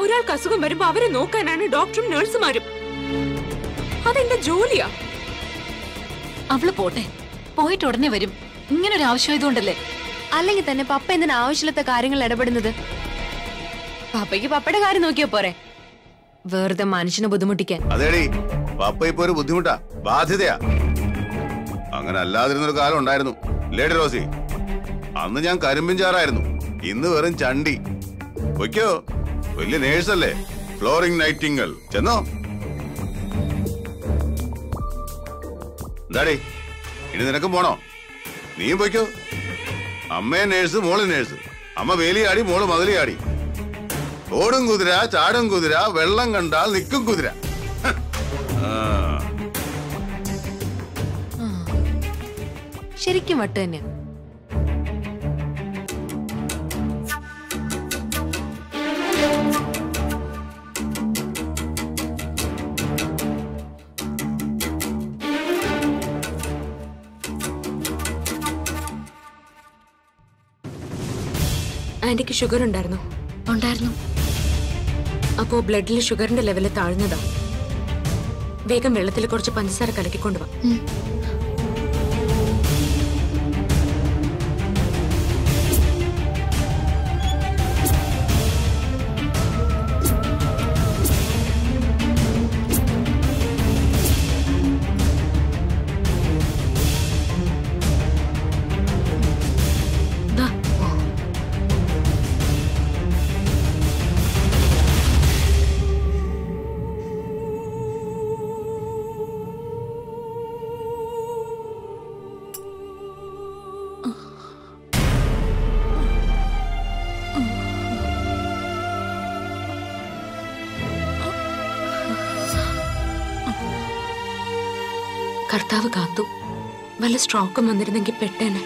ഒരാൾക്ക് അസുഖം വരുമ്പോ അവരെ നോക്കാനാണ് ഡോക്ടറും നഴ്സുമാരും അതെന്റെ ജോലിയാ അവള് പോട്ടെ പോയിട്ട് ഉടനെ വരും ഇങ്ങനെ ഒരു ആവശ്യമായതുകൊണ്ടല്ലേ അല്ലെങ്കിൽ തന്നെ പപ്പ എന്തിനാ ആവശ്യമില്ലാത്ത കാര്യങ്ങൾ ഇടപെടുന്നത് പപ്പയ്ക്ക് പപ്പയുടെ കാര്യം നോക്കിയാ പോരെ വെറുതെ മനുഷ്യനെ ബുദ്ധിമുട്ടിക്കാൻ അതേടി പപ്പ ഇപ്പൊ ഒരു ബുദ്ധിമുട്ടാ ബാധ്യതയാ അങ്ങനെ അല്ലാതിരുന്നൊരു കാലം ഉണ്ടായിരുന്നു ലേഡി റോസി അന്ന് ഞാൻ കരിമ്പിൻചാറായിരുന്നു ഇന്ന് വെറും ചണ്ടി വയ്ക്കോ വലിയ നേഴ്സല്ലേ ഫ്ലോറിംഗ് നൈറ്റിംഗൽ ചെന്നോ എന്താടി ഇനി നിനക്കും പോണോ നീയും പൊയ്ക്കോ അമ്മയെ നേഴ്സ് മോള് നേഴ്സ് അമ്മ വേലിയാടി മോള് മതിലിയാടി ഓടും കുതിര ചാടും കുതിര വെള്ളം കണ്ടാൽ നിൽക്കും കുതിര ഹ്. ആ. ശരിക്കും വട്ട് തന്നെ ആന്റിക്ക് ഷുഗർ ഉണ്ടായിരുന്നു ഉണ്ടായിരുന്നു അപ്പോ ബ്ലഡിൽ ഷുഗറിന്റെ ലെവല് താഴ്ന്നതാ വേഗം വെള്ളത്തിൽ കുറച്ച് പഞ്ചസാര കലക്കിക്കൊണ്ടുവാ ദാ. കർത്താവ് കാത്തു വല്ല സ്ട്രോക്കും വന്നിരുന്നെങ്കിൽ പെട്ടേനെ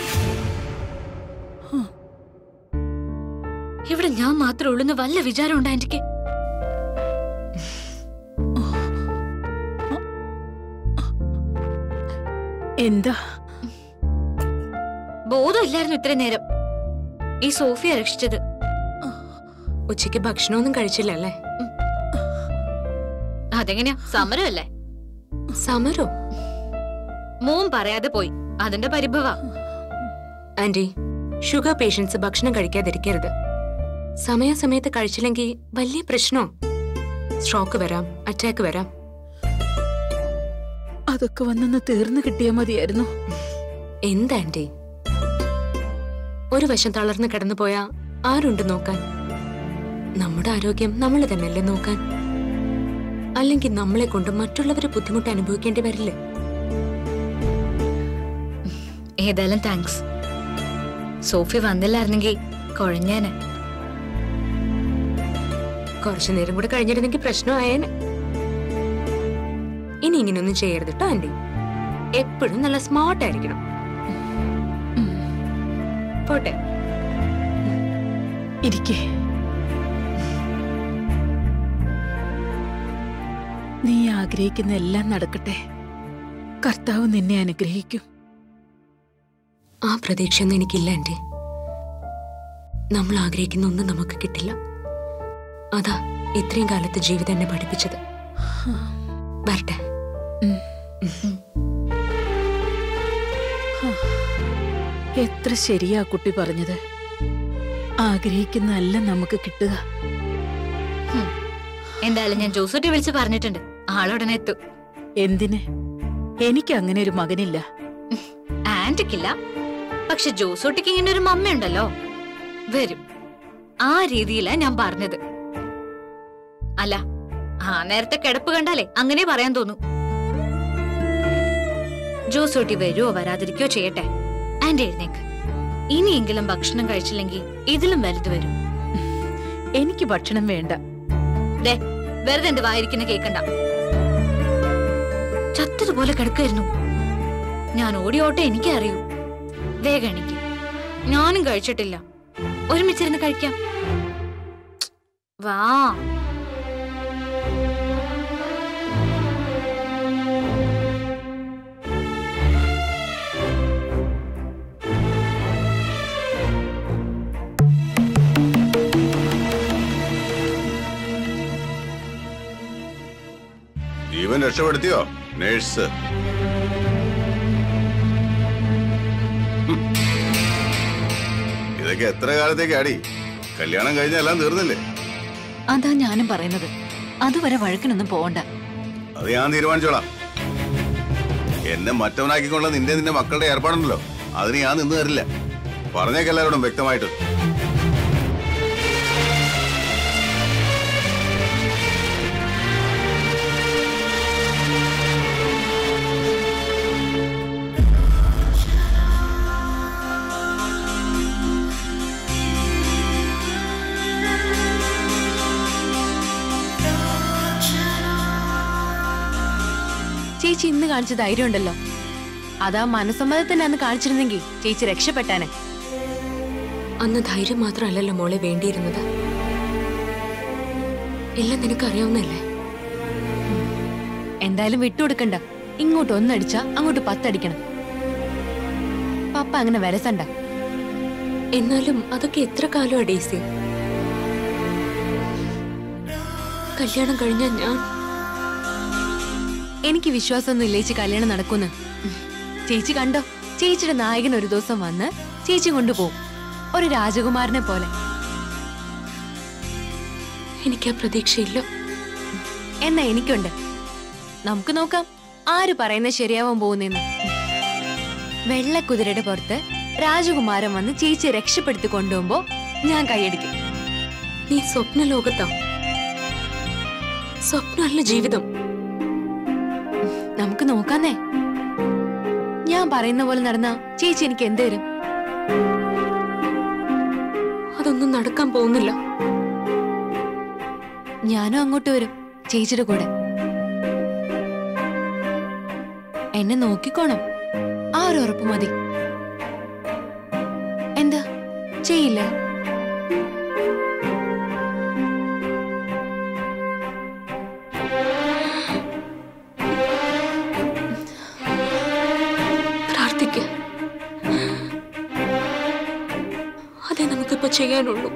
ഇവിടെ ഞാൻ മാത്രമേ ഉള്ളൂന്ന് വല്ല വിചാരം ഉണ്ടാ എനിക്ക് എന്താ ബോധമില്ലായിരുന്നു ഇത്രയും നേരം ഈ സോഫിയ രക്ഷിച്ചത് ഉച്ചയ്ക്ക് ഭക്ഷണമൊന്നും കഴിച്ചില്ല അല്ലേ അതെങ്ങനെയാ സമരമല്ലേ സമരോ മോൻ പറയാതെ പോയി അതിന്റെ പരിഭവ ആന്റി ഷുഗർ പേഷ്യൻസ് ഭക്ഷണം കഴിക്കാതിരിക്കരുത് സമയാസമയത്ത് കഴിച്ചില്ലെങ്കിൽ വലിയ പ്രശ്നോ സ്ട്രോക്ക് വരാം അറ്റാക്ക് വരാം അതൊക്കെ വന്നൊന്ന് തീർന്നു കിട്ടിയാ മതിയായിരുന്നു എന്താ ആന്റി ഒരു വശം തളർന്ന് കിടന്നു പോയാ ആരുണ്ട് നോക്കാൻ നമ്മുടെ ആരോഗ്യം നമ്മൾ തന്നെയല്ലേ നോക്കാൻ അല്ലെങ്കിൽ നമ്മളെ കൊണ്ട് മറ്റുള്ളവരെ ബുദ്ധിമുട്ട് അനുഭവിക്കേണ്ടി വരില്ലേ ഏതായാലും താങ്ക്സ് സോഫി വന്നില്ലായിരുന്നെങ്കിൽ കുഴഞ്ഞേനെ കുറച്ചു നേരം കൂടെ കഴിഞ്ഞിരുന്നെങ്കിൽ പ്രശ്നമായേനെ ഇനി ഇങ്ങനെയൊന്നും ചെയ്യരുത് കേട്ടോ ആന്റി എപ്പോഴും നല്ല സ്മാർട്ട് ആയിരിക്കണം പോട്ടെ ഇരിക്കേ നീ ആഗ്രഹിക്കുന്ന എല്ലാം നടക്കട്ടെ കർത്താവ് നിന്നെ അനുഗ്രഹിക്കും ആ പ്രതീക്ഷയൊന്നും എനിക്കില്ല ആന്റി നമ്മൾ ആഗ്രഹിക്കുന്ന ഒന്നും നമുക്ക് കിട്ടില്ല അതാ ഇത്രയും കാലത്ത് ജീവിതം എന്നെ പഠിപ്പിച്ചത് വരട്ടെ എത്ര ശരിയാ കുട്ടി പറഞ്ഞത് ആഗ്രഹിക്കുന്നതല്ല നമുക്ക് കിട്ടുക എന്തായാലും ഞാൻ ജോസൂട്ടി വിളിച്ച് പറഞ്ഞിട്ടുണ്ട് ആളുടനെ എത്തും എന്തിന് എനിക്ക് അങ്ങനെ ഒരു മകനില്ല ആന്റിക്കില്ല പക്ഷെ ജോസൂട്ടിക്ക് ഇങ്ങനെ ഒരു മമ്മയുണ്ടല്ലോ വരും ആ രീതിയിലാ ഞാൻ പറഞ്ഞത് അല്ല ആ നേരത്തെ കിടപ്പ് കണ്ടാലേ അങ്ങനെ പറയാൻ തോന്നും ജോസൂട്ടി വരുവോ വരാതിരിക്കോ ചെയ്യട്ടെ ആന്റി എഴുന്നേക്ക് ഇനിയെങ്കിലും ഭക്ഷണം കഴിച്ചില്ലെങ്കിൽ ഇതിലും വലുത് വരും എനിക്ക് ഭക്ഷണം വേണ്ട ദേ വെറുതെ എന്റെ വായിരിക്കുന്ന കേക്കണ്ട ചത്തതുപോലെ കിടക്കായിരുന്നു ഞാൻ ഓടി ഓട്ടെ എനിക്കേ അറിയൂ വേഗം എണിക്ക് ഞാനും കഴിച്ചിട്ടില്ല ഒരുമിച്ചിരുന്ന് കഴിക്കാം വാ വല്ലതും രക്ഷപ്പെടുത്തിയോ നേഴ്സ് ഹും. ഇതൊക്കെ എത്ര കാലത്തേക്ക് അടി കല്യാണം കഴിഞ്ഞ എല്ലാം തീർന്നില്ലേ അതാ ഞാനും പറയുന്നത് അതുവരെ വഴക്കിനൊന്നും പോവണ്ട അത് ഞാൻ തീരുമാനിച്ചോളാം എന്നെ മറ്റവനാക്കിക്കൊള്ള നിന്റെ നിന്റെ മക്കളുടെ ഏർപ്പാടുണ്ടല്ലോ അതിന് ഞാൻ നിന്ന് തരില്ല പറഞ്ഞേക്ക് എല്ലാവരോടും വ്യക്തമായിട്ട് ചേച്ചി ഇന്ന് കാണിച്ച ധൈര്യം ഉണ്ടല്ലോ അതാ മനസ്സമ്മതത്തിന് അന്ന് കാണിച്ചിരുന്നെങ്കിൽ ചേച്ചി രക്ഷപ്പെട്ടാനെ അന്ന് ധൈര്യം മാത്രമല്ലല്ലോ മോളെ വേണ്ടിയിരുന്നത് എല്ലാം നിനക്കറിയാവുന്നല്ലേ എന്തായാലും വിട്ടുകൊടുക്കണ്ട ഇങ്ങോട്ട് ഒന്നടിച്ചാ അങ്ങോട്ട് പത്തടിക്കണം പപ്പ അങ്ങനെ വരസണ്ട എന്നാലും അതൊക്കെ എത്ര കാലമാ ഡേസി കല്യാണം കഴിഞ്ഞ ഞാൻ എനിക്ക് വിശ്വാസമൊന്നും ഇല്ല ചേച്ചി കല്യാണം നടക്കുന്ന് ചേച്ചി കണ്ടോ ചേച്ചിയുടെ നായകൻ ഒരു ദിവസം വന്ന് ചേച്ചി കൊണ്ടുപോകും ഒരു രാജകുമാരനെ പോലെ എനിക്ക് ആ പ്രതീക്ഷയില്ല എന്നാ എനിക്കുണ്ട് നമുക്ക് നോക്കാം ആര് പറയുന്നത് ശരിയാവാൻ പോകുന്നെന്ന് വെള്ളക്കുതിരയുടെ പുറത്ത് രാജകുമാരൻ വന്ന് ചേച്ചിയെ രക്ഷപ്പെടുത്തി കൊണ്ടുപോകുമ്പോ ഞാൻ കൈയടിക്കും നീ സ്വപ്ന ലോകത്താ സ്വപ്നമല്ല ജീവിതം നമുക്ക് നോക്കാന്നേ ഞാൻ പറയുന്ന പോലെ നടന്ന ചേച്ചി എനിക്ക് എന്ത് തരും അതൊന്നും നടക്കാൻ പോകുന്നില്ല ഞാനും അങ്ങോട്ട് വരും ചേച്ചിയുടെ കൂടെ എന്നെ നോക്കിക്കോണം ആ ഒരു ഉറപ്പ് മതി എന്താ ചെയ്യില്ലേ പ്രാർത്ഥിക്ക അതേ നമുക്കിപ്പോ ചെയ്യാനുള്ളൂ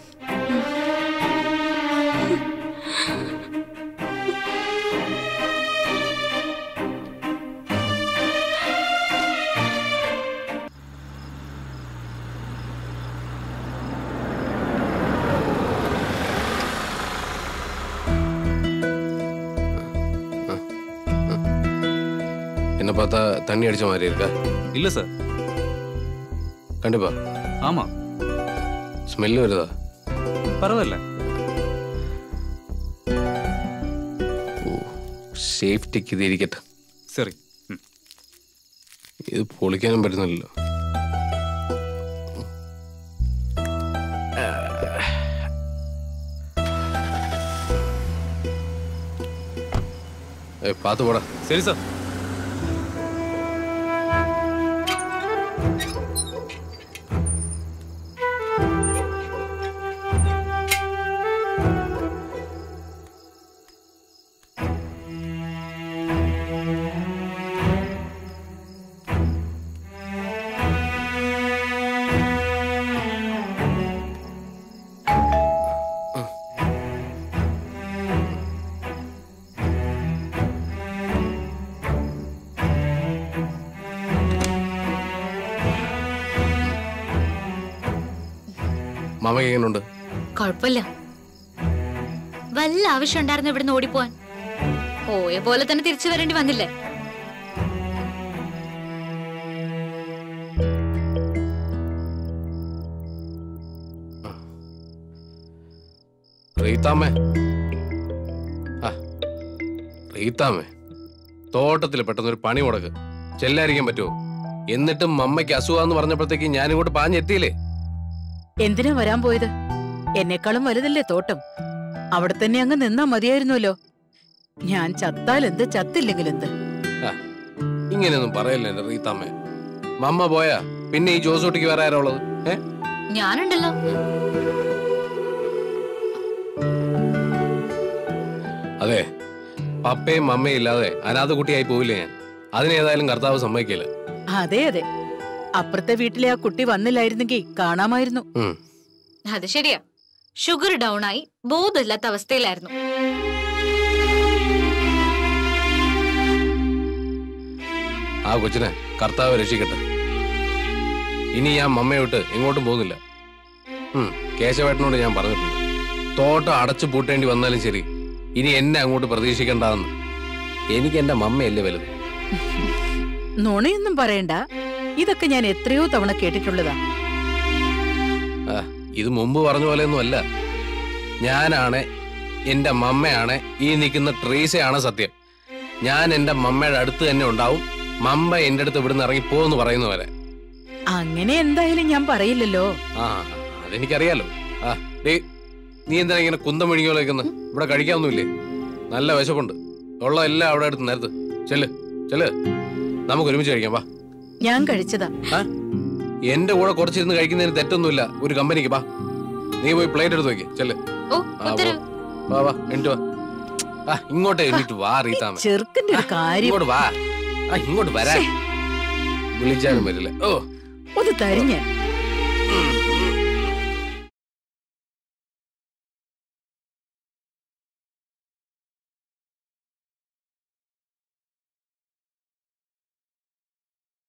என்ன பார்த்தா தண்ணி அடிச்ச மாதிரி இருக்கா இல்ல சார் கண்டிப்பா ஆமா ஸ்மெல் வருதா பரவாயில்ல സേഫ്റ്റിക്ക് ഇത് ഇരിക്കട്ടെ சரி ம். ഇത് പൊളിക്കാനും പറ്റുന്നില്ലല്ലോ ഏയ് പാത്ത് പോടാ சரி சார் മാമയ്ക്ക് എങ്ങനെയുണ്ട് കുഴപ്പമില്ല വല്ല ആവശ്യം ഉണ്ടായിരുന്നു ഇവിടുന്ന് ഓടിപ്പോവാൻ പോയ പോലെ തന്നെ തിരിച്ചു വരേണ്ടി വന്നില്ലേ റീത്താമ്മേ ആ റീത്താമ്മേ തോട്ടത്തിൽ പെട്ടെന്നൊരു പണി മുടക്ക് ചെല്ലായിരിക്കാൻ പറ്റുമോ എന്നിട്ടും മമ്മയ്ക്ക് അസുഖാന്ന് പറഞ്ഞപ്പോഴത്തേക്ക് ഞാനിങ്ങോട്ട് പാഞ്ഞെത്തിയില്ലേ എന്തിനാ വരാൻ പോയത് എന്നെക്കാളും വലുതല്ലേ തോട്ടം അവിടെ തന്നെ അങ്ങ് നിന്നാ മതിയായിരുന്നല്ലോ ഞാൻ ചത്താൽ എന്ത് ചത്തില്ലെങ്കിൽ എന്ത് ഇങ്ങനെയൊന്നും പറയല്ലേ എന്റെ റീത്താമ്മേ മമ്മ പോയാ പിന്നെ ഈ ജോസൂട്ടിക്ക് വേറെ ആരാ ഉള്ളത് ഏ ഞാനുണ്ടല്ലോ അതെ പപ്പയും മമ്മയും ഇല്ലാതെ അനാഥ കുട്ടിയായി പോവില്ലേ ഞാൻ അതിനേതായാലും കർത്താവ് സമ്മതിക്കില്ല അതെ അതെ അപ്പുറത്തെ വീട്ടിലെ ആ കുട്ടി വന്നില്ലായിരുന്നെങ്കിൽ കാണാമായിരുന്നു ഉം. അത് ശരിയാ ഷുഗർ ഡൗൺ ആയി ബോധമില്ലാത്ത അവസ്ഥയിലായിരുന്നു ആ കൊച്ചിനെ കർത്താവ് രക്ഷിക്കട്ടെ ഇനി ഞാൻ മമ്മയെ വിട്ട് എങ്ങോട്ടും പോകുന്നില്ല ഉം, കേശവേട്ടനോട് ഞാൻ പറഞ്ഞിട്ടുണ്ട് തോട്ടം അടച്ചു പൂട്ടേണ്ടി വന്നാലും ശരി ഇനി എന്നെ അങ്ങോട്ട് പ്രതീക്ഷിക്കണ്ടെന്ന് എനിക്ക് എന്റെ മമ്മയല്ലേ വലുത് നുണയൊന്നും പറയണ്ട ഇതൊക്കെ ഞാൻ എത്രയോ തവണ കേട്ടിട്ടുള്ളതാ ആ, ഇത് മുമ്പ് പറഞ്ഞ പോലെയൊന്നും അല്ല ഞാനാണ് എന്റെ മമ്മയാണ് ഈ നിൽക്കുന്ന ട്രീസയാണ് സത്യം ഞാൻ എന്റെ മമ്മയുടെ അടുത്ത് തന്നെ ഉണ്ടാവും മമ്മ എന്റെ അടുത്ത് ഇവിടുന്ന് ഇറങ്ങി പോന്ന് പറയുന്ന പോലെ അങ്ങനെ എന്തായാലും ഞാൻ പറയില്ലല്ലോ ആ അതെനിക്കറിയാലോ ആ ഡേ നീ എന്തിനാ ഇങ്ങനെ കുന്തം മെഴുകിയോ വെക്കുന്നത് ഇവിടെ കഴിക്കാനൊന്നുമില്ലേ നല്ല വിശപ്പുണ്ട് ഉള്ള എല്ലാം അവിടെ അടുത്ത് നേരത്ത് ചെല്ല് ചെല്ല് നമുക്ക് ഒരുമിച്ച് കഴിക്കാം വാ ഞാൻ കഴിച്ചതാ ആ? എന്റെ കൂടെ കുറച്ചിരുന്ന് കഴിക്കുന്നതിന് തെറ്റൊന്നുമില്ല ഒരു കമ്പനിക്ക് വാ നീ പോയി പ്ലേറ്റ് എടുത്ത് വെക്ക് ചെല്ല് ഓ ആ, ഉത്തരവ് വാ വാ എണീറ്റ് വാ ആ ഇങ്ങോട്ട് എണീറ്റ് വാ റീത്താമ ചെറുക്കന്റെ ഒരു കാര്യം ഇങ്ങോട്ട് വാ ആ ഇങ്ങോട്ട് വരാൻ വിളിച്ചാലും വരില്ല ഓ ഒന്ന് തരിഞ്ഞ ഉം, ഉം.